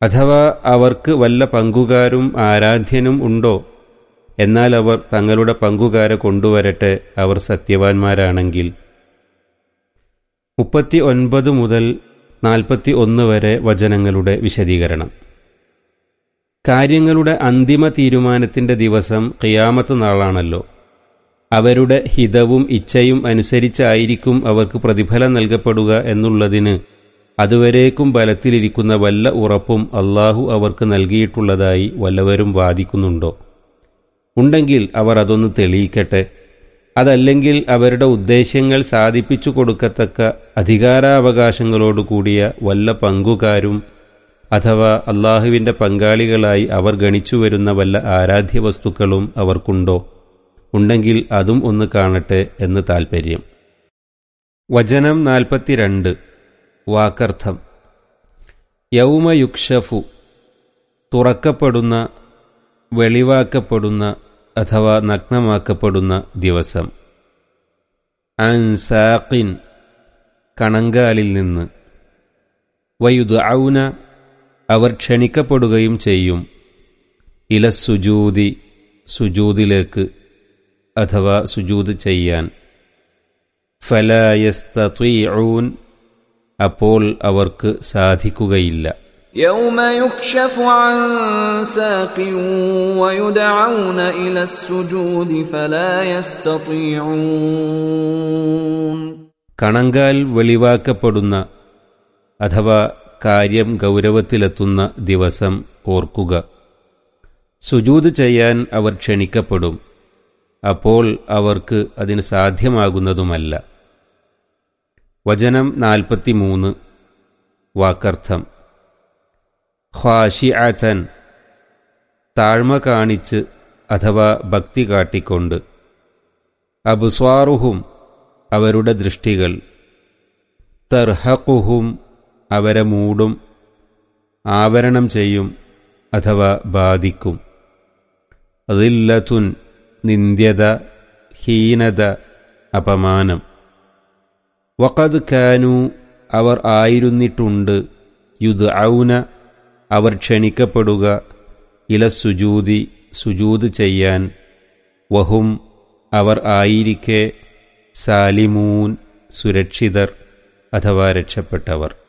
അഥവാ അവർക്ക് വല്ല പങ്കുകാരും ആരാധ്യനും ഉണ്ടോ എന്നാൽ അവർ തങ്ങളുടെ പങ്കുകാരെ കൊണ്ടുവരട്ടെ അവർ സത്യവാന്മാരാണെങ്കിൽ മുപ്പത്തി ഒൻപത് മുതൽ നാൽപ്പത്തി ഒന്ന് വരെ വചനങ്ങളുടെ വിശദീകരണം കാര്യങ്ങളുടെ അന്തിമ തീരുമാനത്തിൻ്റെ ദിവസം ഖിയാമത്ത് നാളാണല്ലോ അവരുടെ ഹിതവും ഇച്ഛയും അനുസരിച്ചായിരിക്കും അവർക്ക് പ്രതിഫലം നൽകപ്പെടുക എന്നുള്ളതിന് അതുവരേക്കും ബലത്തിലിരിക്കുന്ന വല്ല ഉറപ്പും അള്ളാഹു അവർക്ക് നൽകിയിട്ടുള്ളതായി വല്ലവരും വാദിക്കുന്നുണ്ടോ ഉണ്ടെങ്കിൽ അവർ അതൊന്ന് തെളിയിക്കട്ടെ അതല്ലെങ്കിൽ അവരുടെ ഉദ്ദേശ്യങ്ങൾ സാധിപ്പിച്ചു കൊടുക്കത്തക്ക അധികാരാവകാശങ്ങളോട് കൂടിയ വല്ല പങ്കുകാരും അഥവാ അള്ളാഹുവിൻ്റെ പങ്കാളികളായി അവർ ഗണിച്ചു വരുന്ന വല്ല ആരാധ്യ വസ്തുക്കളും അവർക്കുണ്ടോ ഉണ്ടെങ്കിൽ അതും ഒന്ന് കാണട്ടെ എന്ന് താൽപ്പര്യം വചനം നാൽപ്പത്തിരണ്ട് വാക്കർത്ഥം യൗമയുക്ഷഫു തുറക്കപ്പെടുന്ന വെളിവാക്കപ്പെടുന്ന അഥവാ നഗ്നമാക്കപ്പെടുന്ന ദിവസം അൻസാഖിൻ കണങ്കാലിൽ നിന്ന് വയുദ് ഔന അവർ ക്ഷണിക്കപ്പെടുകയും ചെയ്യും ഇലസുജൂതി സുജൂതിലേക്ക് അഥവാ സുജൂത് ചെയ്യാൻ ഫലായസ്തീഊൻ അപ്പോൾ അവർക്ക് സാധിക്കുകയില്ല يوم يكشف عن ساق ويدعون إلى السجود فلا يستطيعون കണങ്കാൽ വെളിവാക്കപ്പെടുന്ന അഥവാ കാര്യം ഗൗരവത്തിലെത്തുന്ന ദിവസം ഓർക്കുക സുജൂത് ചെയ്യാൻ അവർ ക്ഷണിക്കപ്പെടും അപ്പോൾ അവർക്ക് അതിന് സാധ്യമാകുന്നതുമല്ല വചനം നാൽപ്പത്തിമൂന്ന് വാക്കർത്ഥം ഖ്വാഷിഅതൻ താഴ്മ കാണിച്ച് അഥവാ ഭക്തി കാട്ടിക്കൊണ്ട് അബുസ്വാറുഹും അവരുടെ ദൃഷ്ടികൾ തർഹഖുഹും അവരെ മൂടും ആവരണം ചെയ്യും അഥവാ ബാധിക്കും അതില്ലത്തുൻ നിന്ദ്യത ഹീനത അപമാനം വഖദ് കാനു അവർ ആയിരുന്നിട്ടുണ്ട് യുദ് ഔന അവർ ക്ഷണിക്കപ്പെടുക ഇല സുജൂതി സുജൂത് ചെയ്യാൻ വഹും അവർ ആയിരിക്കെ സാലിമൂൻ സുരക്ഷിതർ അഥവാ രക്ഷപ്പെട്ടവർ